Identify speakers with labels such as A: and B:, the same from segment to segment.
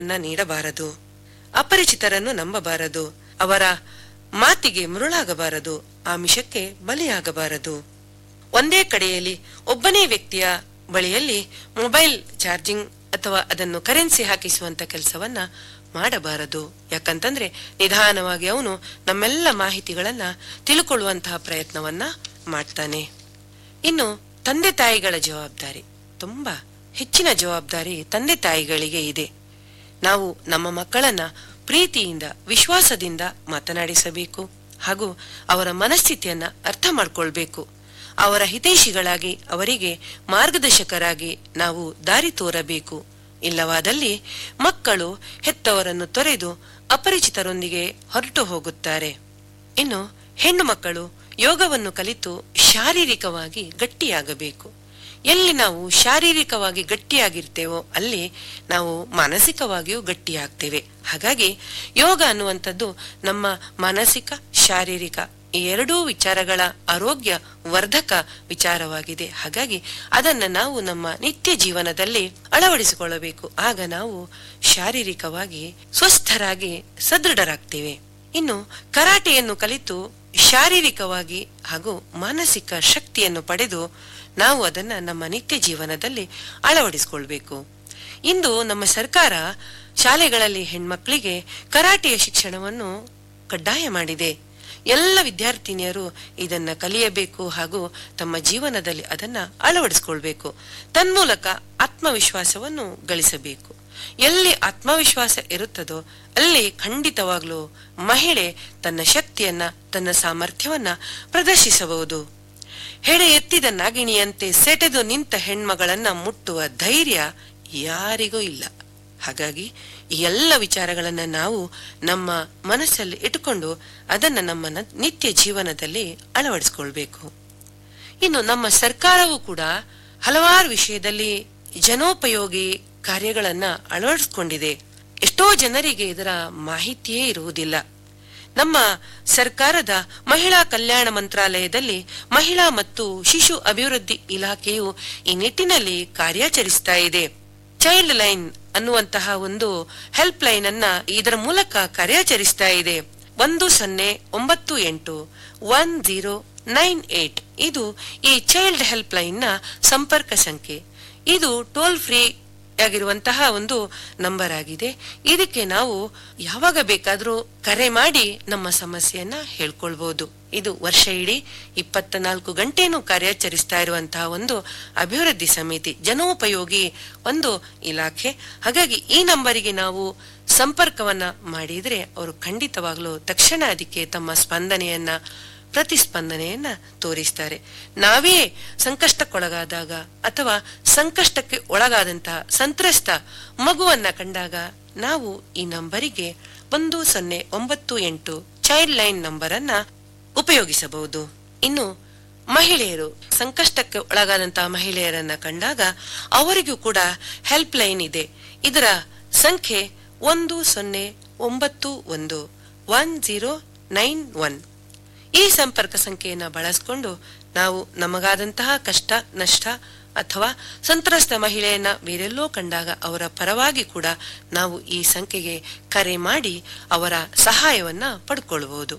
A: ನ ನೀಡಬಾರದು ಅಪರಿಚಿತರನ್ನು ನಂಬಬಾರದು ಅವರ ಮಾತಿಗೆ ಮರುಳಾಗಬಾರದು ಆಮಿಷಕ್ಕೆ ಬಲಿಯಾಗಬಾರದು ಒಂದೇ ಕಡೆಯಲ್ಲಿ ಒಬ್ಬನೇ ವ್ಯಕ್ತಿಯ ಬಳಿಯಲ್ಲಿ ಮೊಬೈಲ್ ಚಾರ್ಜಿಂಗ್ ಅಥವಾ ಅದನ್ನು ಕರೆನ್ಸಿ ಹಾಕಿಸುವಂತ ಕೆಲಸವನ್ನ ಮಾಡಬಾರದು ಯಾಕಂತಂದ್ರೆ ನಿಧಾನವಾಗಿ ಅವನು ನಮ್ಮೆಲ್ಲ ಮಾಹಿತಿಗಳನ್ನ ತಿಳ್ಕೊಳ್ಳುವಂತಹ ಪ್ರಯತ್ನವನ್ನ ಮಾಡ್ತಾನೆ ಇನ್ನು ತಂದೆ ತಾಯಿಗಳ ಜವಾಬ್ದಾರಿ ತುಂಬಾ ಹೆಚ್ಚಿನ ಜವಾಬ್ದಾರಿ ತಂದೆ ತಾಯಿಗಳಿಗೆ ಇದೆ ನಾವು ನಮ್ಮ ಮಕ್ಕಳನ್ನ ಪ್ರೀತಿಯಿಂದ ವಿಶ್ವಾಸದಿಂದ ಮಾತನಾಡಿಸಬೇಕು ಹಾಗೂ ಅವರ ಮನಸ್ಥಿತಿಯನ್ನ ಅರ್ಥ ಮಾಡ್ಕೊಳ್ಬೇಕು ಅವರ ಹಿತೈಷಿಗಳಾಗಿ ಅವರಿಗೆ ಮಾರ್ಗದರ್ಶಕರಾಗಿ ನಾವು ದಾರಿ ತೋರಬೇಕು ಇಲ್ಲವಾದಲ್ಲಿ ಮಕ್ಕಳು ಹೆತ್ತವರನ್ನು ತೊರೆದು ಅಪರಿಚಿತರೊಂದಿಗೆ ಹೊರಟು ಹೋಗುತ್ತಾರೆ ಇನ್ನು ಹೆಣ್ಣು ಮಕ್ಕಳು ಯೋಗವನ್ನು ಕಲಿತು ಶಾರೀರಿಕವಾಗಿ ಗಟ್ಟಿಯಾಗಬೇಕು ಎಲ್ಲಿ ನಾವು ಶಾರೀರಿಕವಾಗಿ ಗಟ್ಟಿಯಾಗಿರ್ತೇವೋ ಅಲ್ಲಿ ನಾವು ಮಾನಸಿಕವಾಗಿಯೂ ಗಟ್ಟಿಯಾಗ್ತೇವೆ ಹಾಗಾಗಿ ಯೋಗ ಅನ್ನುವಂಥದ್ದು ನಮ್ಮ ಮಾನಸಿಕ ಶಾರೀರಿಕ ಈ ಎರಡೂ ವಿಚಾರಗಳ ಆರೋಗ್ಯ ವರ್ಧಕ ವಿಚಾರವಾಗಿದೆ ಹಾಗಾಗಿ ಅದನ್ನ ನಾವು ನಮ್ಮ ನಿತ್ಯ ಜೀವನದಲ್ಲಿ ಅಳವಡಿಸಿಕೊಳ್ಳಬೇಕು ಆಗ ನಾವು ಶಾರೀರಿಕವಾಗಿ ಸ್ವಸ್ಥರಾಗಿ ಸದೃಢರಾಗ್ತೇವೆ ಇನ್ನು ಕರಾಟೆಯನ್ನು ಕಲಿತು ಶಾರೀರಿಕವಾಗಿ ಹಾಗೂ ಮಾನಸಿಕ ಶಕ್ತಿಯನ್ನು ಪಡೆದು ನಾವು ಅದನ್ನ ನಮ್ಮ ನಿತ್ಯ ಜೀವನದಲ್ಲಿ ಅಳವಡಿಸಿಕೊಳ್ಬೇಕು ಇಂದು ನಮ್ಮ ಸರ್ಕಾರ ಶಾಲೆಗಳಲ್ಲಿ ಹೆಣ್ಮಕ್ಳಿಗೆ ಕರಾಟೆಯ ಶಿಕ್ಷಣವನ್ನು ಕಡ್ಡಾಯ ಮಾಡಿದೆ ಎಲ್ಲ ವಿದ್ಯಾರ್ಥಿನಿಯರು ಇದನ್ನ ಕಲಿಯಬೇಕು ಹಾಗೂ ತಮ್ಮ ಜೀವನದಲ್ಲಿ ಅದನ್ನ ಅಳವಡಿಸಿಕೊಳ್ಬೇಕು ತನ್ಮೂಲಕ ಆತ್ಮವಿಶ್ವಾಸವನ್ನು ಗಳಿಸಬೇಕು ಎಲ್ಲಿ ಆತ್ಮವಿಶ್ವಾಸ ಇರುತ್ತದೋ ಅಲ್ಲಿ ಖಂಡಿತವಾಗ್ಲೂ ಮಹಿಳೆ ತನ್ನ ಶಕ್ತಿಯನ್ನ ತನ್ನ ಸಾಮರ್ಥ್ಯವನ್ನ ಪ್ರದರ್ಶಿಸಬಹುದು ಹೆಡೆ ಎತ್ತಿದ ನಾಗಿಣಿಯಂತೆ ಸೆಟೆದು ನಿಂತ ಹೆಣ್ಮಗಳನ್ನ ಮುಟ್ಟುವ ಧೈರ್ಯ ಯಾರಿಗೂ ಇಲ್ಲ ಹಾಗಾಗಿ ಈ ಎಲ್ಲ ವಿಚಾರಗಳನ್ನ ನಾವು ನಮ್ಮ ಮನಸ್ಸಲ್ಲಿ ಇಟ್ಟುಕೊಂಡು ಅದನ್ನ ನಮ್ಮ ನ- ನಿತ್ಯ ಜೀವನದಲ್ಲಿ ಅಳವಡಿಸಿಕೊಳ್ಬೇಕು ಇನ್ನು ನಮ್ಮ ಸರ್ಕಾರವೂ ಕೂಡ ಹಲವಾರು ವಿಷಯದಲ್ಲಿ ಜನೋಪಯೋಗಿ ಕಾರ್ಯಗಳನ್ನ ಅಳವಡಿಸಿಕೊಂಡಿದೆ ಎಷ್ಟೋ ಜನರಿಗೆ ಇದರ ಮಾಹಿತಿಯೇ ಇರುವುದಿಲ್ಲ ನಮ್ಮ ಸರ್ಕಾರದ ಮಹಿಳಾ ಕಲ್ಯಾಣ ಮಂತ್ರಾಲಯದಲ್ಲಿ ಮಹಿಳಾ ಮತ್ತು ಶಿಶು ಅಭಿವೃದ್ಧಿ ಇಲಾಖೆಯು ಈ ನಿಟ್ಟಿನಲ್ಲಿ ಕಾರ್ಯಾಚರಿಸ್ತಾ ಇದೆ ಚೈಲ್ಡ್ ಲೈನ್ ಅನ್ನುವಂತಹ ಒಂದು ಹೆಲ್ಪ್ ಲೈನ್ ಅನ್ನ ಇದರ ಮೂಲಕ ಕಾರ್ಯಾಚರಿಸ್ತಾ ಇದೆ ಒಂದು ಸೊನ್ನೆ ಒಂಬತ್ತು ಎಂಟು ಒನ್ ಜೀರೋ ನೈನ್ ಏಟ್ ಇದು ಈ ಚೈಲ್ಡ್ ಹೆಲ್ಪ್ ಲೈನ್ ನ ಸಂಪರ್ಕ ಸಂಖ್ಯೆ ಇದು ಟೋಲ್ ಫ್ರೀ ಆಗಿರುವಂತಹ ಒಂದು ನಂಬರ್ ಆಗಿದೆ ಇದಕ್ಕೆ ನಾವು ಯಾವಾಗ ಬೇಕಾದ್ರೂ ಕರೆ ಮಾಡಿ ನಮ್ಮ ಸಮಸ್ಯೆಯನ್ನ ಹೇಳ್ಕೊಳ್ಬಹುದು ಇದು ವರ್ಷ ಇಡೀ ಇಪ್ಪತ್ತ ನಾಲ್ಕು ಗಂಟೆನೂ ಕಾರ್ಯಾಚರಿಸ್ತಾ ಇರುವಂತಹ ಒಂದು ಅಭಿವೃದ್ಧಿ ಸಮಿತಿ ಜನೋಪಯೋಗಿ ಒಂದು ಇಲಾಖೆ ಹಾಗಾಗಿ ಈ ನಂಬರಿಗೆ ನಾವು ಸಂಪರ್ಕವನ್ನ ಮಾಡಿದ್ರೆ ಅವರು ಖಂಡಿತವಾಗ್ಲೂ ತಕ್ಷಣ ಅದಕ್ಕೆ ತಮ್ಮ ಸ್ಪಂದನೆಯನ್ನ ಪ್ರತಿಸ್ಪಂದನೆಯನ್ನ ತೋರಿಸ್ತಾರೆ ನಾವೇ ಸಂಕಷ್ಟಕ್ಕೊಳಗಾದಾಗ ಅಥವಾ ಸಂಕಷ್ಟಕ್ಕೆ ಒಳಗಾದಂತಹ ಸಂತ್ರಸ್ತ ಮಗುವನ್ನ ಕಂಡಾಗ ನಾವು ಈ ನಂಬರಿಗೆ ಒಂದು ಸೊನ್ನೆ ಒಂಬತ್ತು ಎಂಟು ಚೈಲ್ಡ್ ಲೈನ್ ನಂಬರ್ ಅನ್ನ ಉಪಯೋಗಿಸಬಹುದು ಇನ್ನು ಮಹಿಳೆಯರು ಸಂಕಷ್ಟಕ್ಕೆ ಒಳಗಾದಂತಹ ಮಹಿಳೆಯರನ್ನ ಕಂಡಾಗ ಅವರಿಗೂ ಕೂಡ ಹೆಲ್ಪ್ ಲೈನ್ ಇದೆ ಇದರ ಸಂಖ್ಯೆ ಒಂದು ಸೊನ್ನೆ ಒಂಬತ್ತು ಒಂದು ಒನ್ ಜೀರೋ ನೈನ್ ಒನ್ ಈ ಸಂಪರ್ಕ ಸಂಖ್ಯೆಯನ್ನ ಬಳಸಿಕೊಂಡು ನಾವು ನಮಗಾದಂತಹ ಕಷ್ಟ ನಷ್ಟ ಅಥವಾ ಸಂತ್ರಸ್ತ ಮಹಿಳೆಯನ್ನ ಬೇರೆಲ್ಲೋ ಕಂಡಾಗ ಅವರ ಪರವಾಗಿ ಕೂಡ ನಾವು ಈ ಸಂಖ್ಯೆಗೆ ಕರೆ ಮಾಡಿ ಅವರ ಸಹಾಯವನ್ನ ಪಡ್ಕೊಳ್ಬಹುದು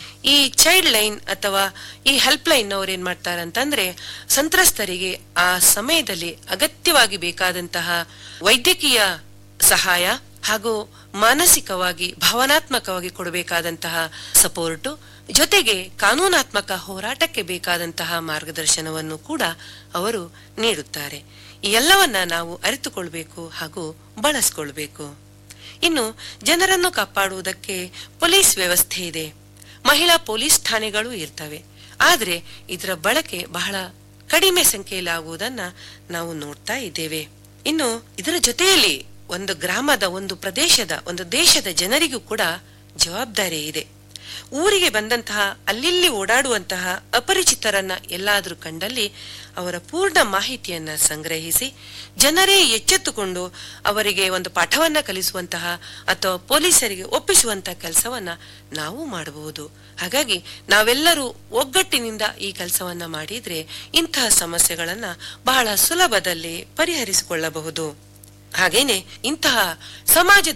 A: ಈ ಚೈಲ್ಡ್ ಲೈನ್ ಅಥವಾ ಈ ಹೆಲ್ಪ್ ಲೈನ್ ಅವ್ರು ಏನ್ ಮಾಡ್ತಾರೆ ಅಂತಂದ್ರೆ ಸಂತ್ರಸ್ತರಿಗೆ ಆ ಸಮಯದಲ್ಲಿ ಅಗತ್ಯವಾಗಿ ಬೇಕಾದಂತಹ ವೈದ್ಯಕೀಯ ಸಹಾಯ ಹಾಗೂ ಮಾನಸಿಕವಾಗಿ ಭಾವನಾತ್ಮಕವಾಗಿ ಕೊಡಬೇಕಾದಂತಹ ಸಪೋರ್ಟು ಜೊತೆಗೆ ಕಾನೂನಾತ್ಮಕ ಹೋರಾಟಕ್ಕೆ ಬೇಕಾದಂತಹ ಮಾರ್ಗದರ್ಶನವನ್ನು ಕೂಡ ಅವರು ನೀಡುತ್ತಾರೆ ಈ ಎಲ್ಲವನ್ನ ನಾವು ಅರಿತುಕೊಳ್ಬೇಕು ಹಾಗೂ ಬಳಸ್ಕೊಳ್ಬೇಕು ಇನ್ನು ಜನರನ್ನು ಕಾಪಾಡುವುದಕ್ಕೆ ಪೊಲೀಸ್ ವ್ಯವಸ್ಥೆ ಇದೆ ಮಹಿಳಾ ಪೊಲೀಸ್ ಠಾಣೆಗಳು ಇರ್ತವೆ ಆದ್ರೆ ಇದರ ಬಳಕೆ ಬಹಳ ಕಡಿಮೆ ಸಂಖ್ಯೆಯಲ್ಲಿ ಆಗುವುದನ್ನ ನಾವು ನೋಡ್ತಾ ಇದ್ದೇವೆ ಇನ್ನು ಇದರ ಜೊತೆಯಲ್ಲಿ ಒಂದು ಗ್ರಾಮದ ಒಂದು ಪ್ರದೇಶದ ಒಂದು ದೇಶದ ಜನರಿಗೂ ಕೂಡ ಜವಾಬ್ದಾರಿ ಇದೆ ಊರಿಗೆ ಬಂದಂತಹ ಅಲ್ಲಿಲ್ಲಿ ಓಡಾಡುವಂತಹ ಅಪರಿಚಿತರನ್ನ ಎಲ್ಲಾದ್ರೂ ಕಂಡಲ್ಲಿ ಅವರ ಪೂರ್ಣ ಮಾಹಿತಿಯನ್ನ ಸಂಗ್ರಹಿಸಿ ಜನರೇ ಎಚ್ಚೆತ್ತುಕೊಂಡು ಅವರಿಗೆ ಒಂದು ಪಾಠವನ್ನ ಕಲಿಸುವಂತಹ ಅಥವಾ ಪೊಲೀಸರಿಗೆ ಒಪ್ಪಿಸುವಂತಹ ಕೆಲಸವನ್ನ ನಾವು ಮಾಡಬಹುದು ಹಾಗಾಗಿ ನಾವೆಲ್ಲರೂ ಒಗ್ಗಟ್ಟಿನಿಂದ ಈ ಕೆಲಸವನ್ನ ಮಾಡಿದ್ರೆ ಇಂತಹ ಸಮಸ್ಯೆಗಳನ್ನ ಬಹಳ ಸುಲಭದಲ್ಲಿ ಪರಿಹರಿಸಿಕೊಳ್ಳಬಹುದು ಹಾಗೇನೆ ಇಂತಹ ಸಮಾಜ